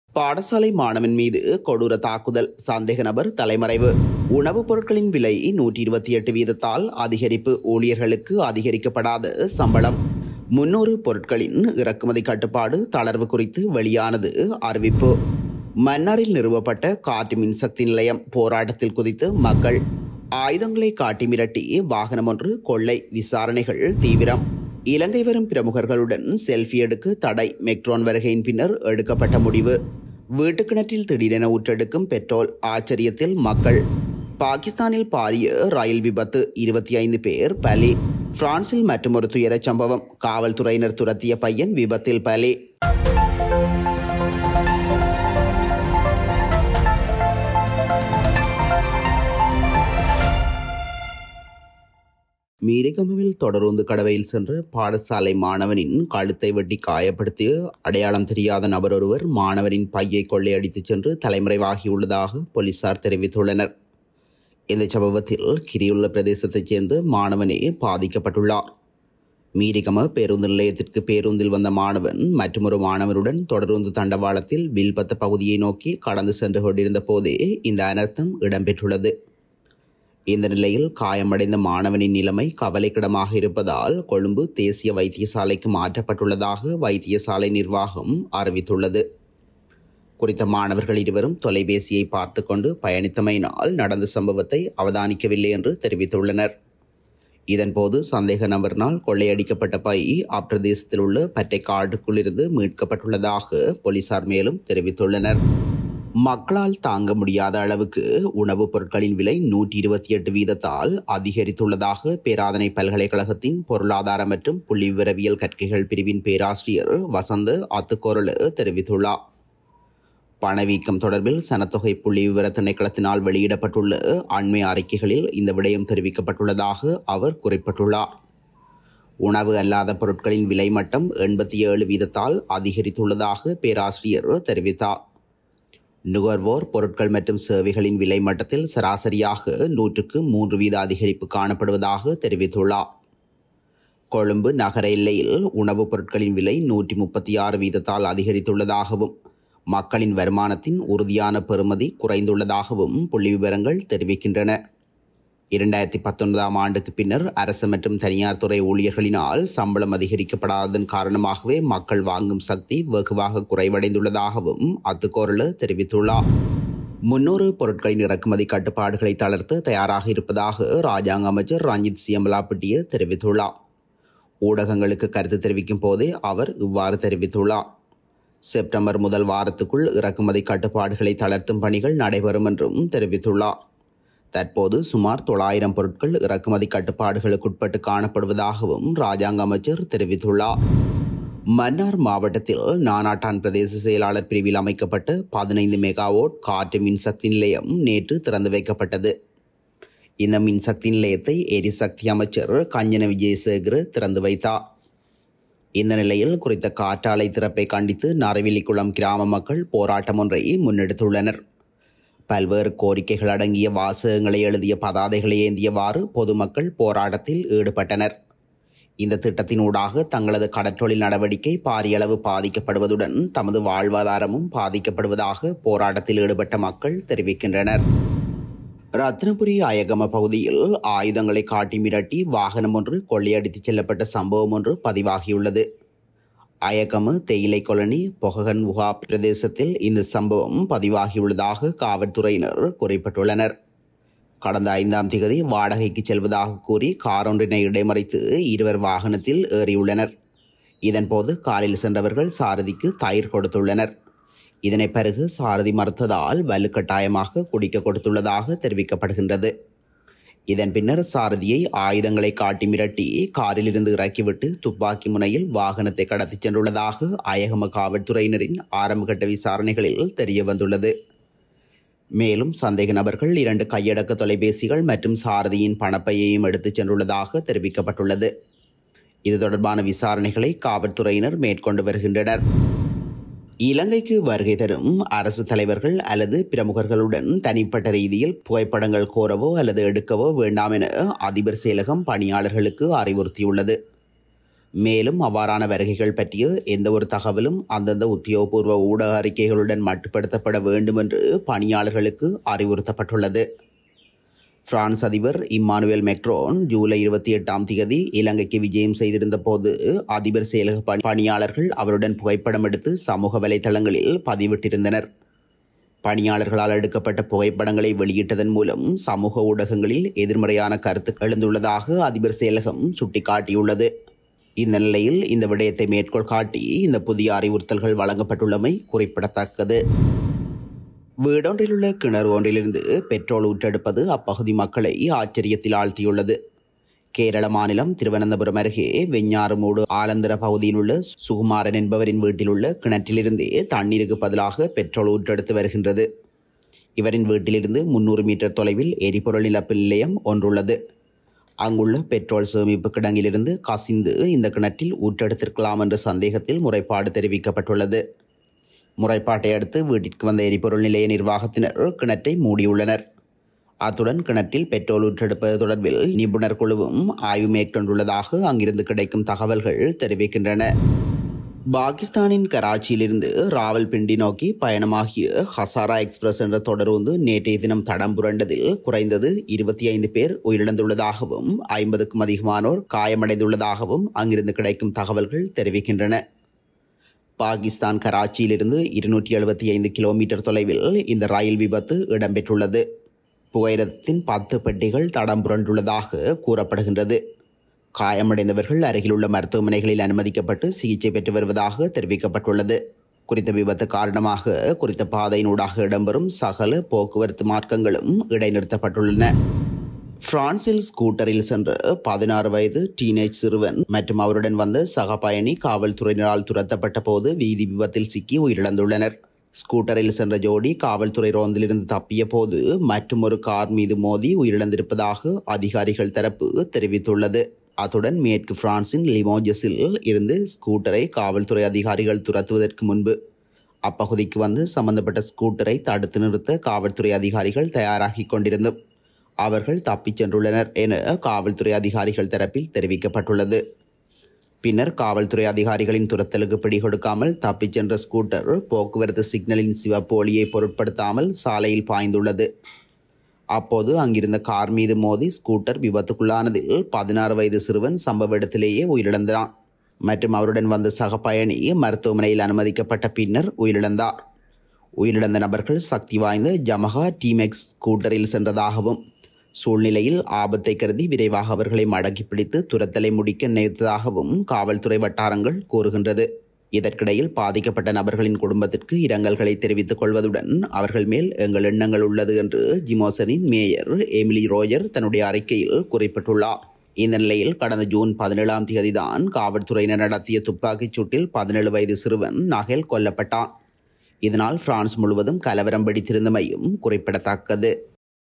பாடசாலை மாணவன் மீது கொடூர தாக்குதல் சந்தேக நபர் தலைமறைவு உணவுப் பொருட்களின் விலை நூற்றி இருபத்தி எட்டு வீதத்தால் அதிகரிப்பு ஊழியர்களுக்கு அதிகரிக்கப்படாத சம்பளம் முன்னூறு பொருட்களின் இறக்குமதி கட்டுப்பாடு தளர்வு குறித்து வெளியானது அறிவிப்பு மன்னாரில் நிறுவப்பட்ட காற்று மின்சக்தி நிலையம் போராட்டத்தில் குதித்து மக்கள் ஆயுதங்களை காட்டி மிரட்டி வாகனம் ஒன்று கொள்ளை விசாரணைகள் தீவிரம் இலங்கை வரும் பிரமுகர்களுடன் செல்ஃபி எடுக்க தடை மெக்ரோன் வருகையின் பின்னர் எடுக்கப்பட்ட முடிவு வீட்டுக்கிணற்றில் திடீரென ஊற்றெடுக்கும் பெட்ரோல் ஆச்சரியத்தில் மக்கள் பாகிஸ்தானில் பாரிய ரயில் விபத்து இருபத்தி ஐந்து பேர் பலி பிரான்சில் மற்றொரு துயரச் சம்பவம் காவல்துறையினர் துரத்திய பையன் விபத்தில் பலி மீரிகமுவில் தொடருந்து கடவையில் சென்று பாடசாலை மாணவனின் கழுத்தை வெட்டி காயப்படுத்தி அடையாளம் தெரியாத நபர் ஒருவர் மாணவனின் பையை கொள்ளையடித்துச் சென்று தலைமறைவாகியுள்ளதாக போலீசார் தெரிவித்துள்ளனர் இந்த சம்பவத்தில் கிரியுள்ள பிரதேசத்தைச் சேர்ந்த மாணவனே பாதிக்கப்பட்டுள்ளார் மீரிகம பேருந்து நிலையத்திற்கு பேருந்தில் வந்த மாணவன் மற்றொரு மாணவனுடன் தொடருந்து தண்டவாளத்தில் வில்பத்த பகுதியை நோக்கி கடந்து சென்று கொண்டிருந்த போதே இந்த அனர்த்தம் இடம்பெற்றுள்ளது இந்த நிலையில் காயமடைந்த மாணவனின் நிலைமை கவலைக்கிடமாக இருப்பதால் கொழும்பு தேசிய வைத்தியசாலைக்கு மாற்றப்பட்டுள்ளதாக வைத்தியசாலை நிர்வாகம் அறிவித்துள்ளது குறித்த மாணவர்கள் இருவரும் தொலைபேசியை பார்த்து கொண்டு பயணித்தமையினால் நடந்த சம்பவத்தை அவதானிக்கவில்லை என்று தெரிவித்துள்ளனர் இதன்போது சந்தேக நபரினால் கொள்ளையடிக்கப்பட்ட பை அப்பிரதேசத்தில் உள்ள பட்டை காட்டுக்குள் இருந்து மீட்கப்பட்டுள்ளதாக போலீசார் மேலும் தெரிவித்துள்ளனர் மக்களால் தாங்க முடியாத அளவுக்கு உணவுப் பொருட்களின் விலை நூற்றி இருபத்தி எட்டு வீதத்தால் அதிகரித்துள்ளதாக பேராதனை பல்கலைக்கழகத்தின் பொருளாதார மற்றும் புள்ளிவிவரவியல் கற்கைகள் பிரிவின் பேராசிரியர் வசந்த அத்துக்கோரலு தெரிவித்துள்ளார் பணவீக்கம் தொடர்பில் சனத்தொகை புள்ளி விவர திணைக்களத்தினால் வெளியிடப்பட்டுள்ள அண்மை அறிக்கைகளில் இந்த விடயம் தெரிவிக்கப்பட்டுள்ளதாக அவர் குறிப்பிட்டுள்ளார் உணவு அல்லாத பொருட்களின் விலை மட்டம் எண்பத்தி ஏழு வீதத்தால் அதிகரித்துள்ளதாக பேராசிரியர் தெரிவித்தார் நுகர்வோர் பொருட்கள் மற்றும் சேவைகளின் விலை மட்டத்தில் சராசரியாக நூற்றுக்கு மூன்று வீத அதிகரிப்பு காணப்படுவதாக தெரிவித்துள்ளார் கொழும்பு நகர எல்லையில் உணவுப் பொருட்களின் விலை நூற்றி முப்பத்தி ஆறு வீதத்தால் அதிகரித்துள்ளதாகவும் மக்களின் வருமானத்தின் உறுதியான பெறுமதி குறைந்துள்ளதாகவும் புள்ளி விவரங்கள் தெரிவிக்கின்றன இரண்டாயிரத்தி பத்தொன்பதாம் ஆண்டுக்கு பின்னர் அரசு மற்றும் தனியார் துறை ஊழியர்களினால் சம்பளம் அதிகரிக்கப்படாததன் காரணமாகவே மக்கள் வாங்கும் சக்தி வெகுவாக குறைவடைந்துள்ளதாகவும் அத்துக்கோரலு தெரிவித்துள்ளார் முன்னூறு பொருட்களின் இறக்குமதி கட்டுப்பாடுகளை தளர்த்த தயாராக இருப்பதாக ராஜாங்க அமைச்சர் ரஞ்சித் சியம்பலாப்பட்டிய தெரிவித்துள்ளார் ஊடகங்களுக்கு கருத்து தெரிவிக்கும் போதே அவர் இவ்வாறு தெரிவித்துள்ளார் செப்டம்பர் முதல் வாரத்துக்குள் இறக்குமதி கட்டுப்பாடுகளை தளர்த்தும் பணிகள் நடைபெறும் என்றும் தெரிவித்துள்ளார் தற்போது சுமார் தொள்ளாயிரம் பொருட்கள் இறக்குமதி கட்டுப்பாடுகளுக்குட்பட்டு காணப்படுவதாகவும் ராஜாங்க அமைச்சர் தெரிவித்துள்ளார் மன்னார் மாவட்டத்தில் நானாட்டான் பிரதேச செயலாளர் பிரிவில் அமைக்கப்பட்ட பதினைந்து மெகாவோட் காற்று மின்சக்தி நிலையம் நேற்று திறந்து வைக்கப்பட்டது இந்த மின்சக்தி நிலையத்தை எரிசக்தி அமைச்சர் கஞ்சன விஜயசேகர் திறந்து வைத்தார் இந்த நிலையில் குறித்த காற்றாலை திறப்பை கண்டித்து நரவிலிக்குளம் கிராம மக்கள் போராட்டம் ஒன்றை முன்னெடுத்துள்ளனர் பல்வேறு கோரிக்கைகள் அடங்கிய வாசகங்களை எழுதிய பதாதைகளை ஏந்தியவாறு பொதுமக்கள் போராட்டத்தில் ஈடுபட்டனர் இந்த திட்டத்தினூடாக தங்களது கடற்றொழில் நடவடிக்கை பாரியளவு பாதிக்கப்படுவதுடன் தமது வாழ்வாதாரமும் பாதிக்கப்படுவதாக போராட்டத்தில் ஈடுபட்ட மக்கள் தெரிவிக்கின்றனர் ரத்னபுரி அயகம பகுதியில் ஆயுதங்களை காட்டி மிரட்டி வாகனம் ஒன்று கொள்ளையடித்துச் செல்லப்பட்ட சம்பவம் ஒன்று பதிவாகியுள்ளது அயகம தேயிலை கொலனி பொககன் உகா பிரதேசத்தில் இந்த சம்பவம் பதிவாகியுள்ளதாக காவல்துறையினர் குறிப்பிட்டுள்ளனர் கடந்த ஐந்தாம் திகதி வாடகைக்கு செல்வதாக கூறி காரொன்றினை இடைமறித்து இருவர் வாகனத்தில் ஏறியுள்ளனர் இதன்போது காரில் சென்றவர்கள் சாரதிக்கு தயிர் கொடுத்துள்ளனர் இதனை பிறகு சாரதி மறுத்ததால் வலுக்கட்டாயமாக குடிக்க கொடுத்துள்ளதாக தெரிவிக்கப்படுகின்றது இதன் பின்னர் சாரதியை ஆயுதங்களை காட்டி மிரட்டி காரிலிருந்து இறக்கிவிட்டு துப்பாக்கி முனையில் வாகனத்தை கடத்திச் சென்றுள்ளதாக அயகம காவல்துறையினரின் ஆரம்பகட்ட விசாரணைகளில் தெரிய வந்துள்ளது மேலும் சந்தேக நபர்கள் இரண்டு கையடக்க தொலைபேசிகள் மற்றும் சாரதியின் பணப்பையையும் எடுத்துச் சென்றுள்ளதாக தெரிவிக்கப்பட்டுள்ளது இது தொடர்பான விசாரணைகளை காவல்துறையினர் மேற்கொண்டு வருகின்றனர் இலங்கைக்கு வருகை தரும் அரசு தலைவர்கள் அல்லது பிரமுகர்களுடன் தனிப்பட்ட ரீதியில் புகைப்படங்கள் கோரவோ அல்லது எடுக்கவோ வேண்டாம் என அதிபர் செயலகம் பணியாளர்களுக்கு அறிவுறுத்தியுள்ளது மேலும் அவ்வாறான வருகைகள் பற்றிய எந்த ஒரு தகவலும் அந்தந்த உத்தியோகபூர்வ ஊடக அறிக்கைகளுடன் மட்டுப்படுத்தப்பட வேண்டும் என்று பணியாளர்களுக்கு அறிவுறுத்தப்பட்டுள்ளது பிரான்ஸ் அதிபர் இம்மானுவேல் மெக்ரோன் ஜூலை இருபத்தி எட்டாம் தேதி இலங்கைக்கு விஜயம் செய்திருந்த போது அதிபர் செயலக பணி- பணியாளர்கள் அவருடன் புகைப்படம் எடுத்து சமூக வலைதளங்களில் பதிவிட்டிருந்தனர் பணியாளர்களால் எடுக்கப்பட்ட புகைப்படங்களை வெளியிட்டதன் மூலம் சமூக ஊடகங்களில் எதிர்மறையான கருத்து எழுந்துள்ளதாக அதிபர் செயலகம் சுட்டிக்காட்டியுள்ளது இந்த நிலையில் இந்த விடயத்தை மேற்கோள் காட்டி இந்த புதிய அறிவுறுத்தல்கள் வழங்கப்பட்டுள்ளமை குறிப்பிடத்தக்கது வீடொன்றில் உள்ள கிணறு ஒன்றிலிருந்து பெட்ரோல் ஊற்றெடுப்பது அப்பகுதி மக்களை ஆச்சரியத்தில் ஆழ்த்தியுள்ளது கேரள மாநிலம் திருவனந்தபுரம் அருகே வெஞ்ஞாறுமூடு ஆலந்தர பகுதியில் உள்ள சுகுமாரன் என்பவரின் வீட்டில் உள்ள கிணற்றிலிருந்து தண்ணீருக்கு பதிலாக பெட்ரோல் ஊற்றெடுத்து வருகின்றது இவரின் வீட்டிலிருந்து முன்னூறு மீட்டர் தொலைவில் எரிபொருள் நிலப்பு நிலையம் ஒன்றுள்ளது அங்குள்ள பெட்ரோல் சேமிப்பு கிடங்கிலிருந்து கசிந்து இந்த கிணற்றில் ஊற்றெடுத்திருக்கலாம் என்ற சந்தேகத்தில் முறைப்பாடு தெரிவிக்கப்பட்டுள்ளது முறைப்பாட்டை அடுத்து வீட்டிற்கு வந்த எரிபொருள் நிலைய நிர்வாகத்தினர் கிணற்றை மூடியுள்ளனர் அத்துடன் கிணற்றில் பெட்ரோல் ஊற்றெடுப்பது தொடர்பில் நிபுணர் குழுவும் ஆய்வு மேற்கொண்டுள்ளதாக அங்கிருந்து கிடைக்கும் தகவல்கள் தெரிவிக்கின்றன பாகிஸ்தானின் கராச்சியிலிருந்து ராவல்பிண்டி நோக்கி பயணமாகிய ஹசாரா எக்ஸ்பிரஸ் என்ற தொடருந்து நேற்றைய தினம் தடம் புரண்டதில் குறைந்தது இருபத்தி ஐந்து பேர் உயிரிழந்துள்ளதாகவும் ஐம்பதுக்கும் அதிகமானோர் காயமடைந்துள்ளதாகவும் அங்கிருந்து கிடைக்கும் தகவல்கள் தெரிவிக்கின்றன பாகிஸ்தான் கராச்சியிலிருந்து இருநூற்றி எழுபத்தி ஐந்து கிலோமீட்டர் தொலைவில் இந்த ரயில் விபத்து இடம்பெற்றுள்ளது புகையிரத்தின் பத்து பெட்டிகள் தடம் புரண்டுள்ளதாக கூறப்படுகின்றது காயமடைந்தவர்கள் அருகிலுள்ள மருத்துவமனைகளில் அனுமதிக்கப்பட்டு சிகிச்சை பெற்று வருவதாக தெரிவிக்கப்பட்டுள்ளது குறித்த விபத்து காரணமாக குறித்த பாதையினூடாக இடம்பெறும் சகல போக்குவரத்து மார்க்கங்களும் இடைநிறுத்தப்பட்டுள்ளன பிரான்சில் ஸ்கூட்டரில் சென்ற பதினாறு வயது டீனேஜ் சிறுவன் மற்றும் அவருடன் வந்த சக பயணி காவல்துறையினரால் துரத்தப்பட்ட போது வீதி விபத்தில் சிக்கி உயிரிழந்துள்ளனர் ஸ்கூட்டரில் சென்ற ஜோடி காவல்துறை ரோந்திலிருந்து தப்பிய போது மற்றும் ஒரு கார் மீது மோதி உயிரிழந்திருப்பதாக அதிகாரிகள் தரப்பு தெரிவித்துள்ளது அத்துடன் மேற்கு பிரான்சின் லிமோஜஸில் இருந்து ஸ்கூட்டரை காவல்துறை அதிகாரிகள் துரத்துவதற்கு முன்பு அப்பகுதிக்கு வந்து சம்பந்தப்பட்ட ஸ்கூட்டரை தடுத்து நிறுத்த காவல்துறை அதிகாரிகள் தயாராகி கொண்டிருந்தும் அவர்கள் தப்பிச் சென்றுள்ளனர் என காவல்துறை அதிகாரிகள் தரப்பில் தெரிவிக்கப்பட்டுள்ளது பின்னர் காவல்துறை அதிகாரிகளின் துரத்தலுக்கு பிடிகொடுக்காமல் தப்பிச் சென்ற ஸ்கூட்டர் போக்குவரத்து சிக்னலின் சிவப்பு ஒளியை பொருட்படுத்தாமல் சாலையில் பாய்ந்துள்ளது அப்போது அங்கிருந்த கார் மீது மோதி ஸ்கூட்டர் விபத்துக்குள்ளானதில் பதினாறு வயது சிறுவன் சம்பவ இடத்திலேயே உயிரிழந்தான் மற்றும் அவருடன் வந்த சக பயணி மருத்துவமனையில் அனுமதிக்கப்பட்ட பின்னர் உயிரிழந்தார் உயிரிழந்த நபர்கள் சக்தி வாய்ந்த ஜமகா டீமெக்ஸ் ஸ்கூட்டரில் சென்றதாகவும் சூழ்நிலையில் ஆபத்தை கருதி விரைவாக அவர்களை மடக்கி பிடித்து துரத்தலை முடிக்க நினைத்ததாகவும் காவல்துறை வட்டாரங்கள் கூறுகின்றது இதற்கிடையில் பாதிக்கப்பட்ட நபர்களின் குடும்பத்திற்கு இரங்கல்களை தெரிவித்துக் கொள்வதுடன் அவர்கள் மேல் எங்கள் எண்ணங்கள் உள்ளது என்று ஜிமோசனின் மேயர் எமிலி ரோஜர் தன்னுடைய அறிக்கையில் குறிப்பிட்டுள்ளார் இந்த நிலையில் கடந்த ஜூன் பதினேழாம் தேதிதான் காவல்துறையினர் நடத்திய துப்பாக்கிச் சூட்டில் பதினேழு வயது சிறுவன் நகேல் கொல்லப்பட்டான் இதனால் பிரான்ஸ் முழுவதும் கலவரம் வெடித்திருந்தமையும் குறிப்பிடத்தக்கது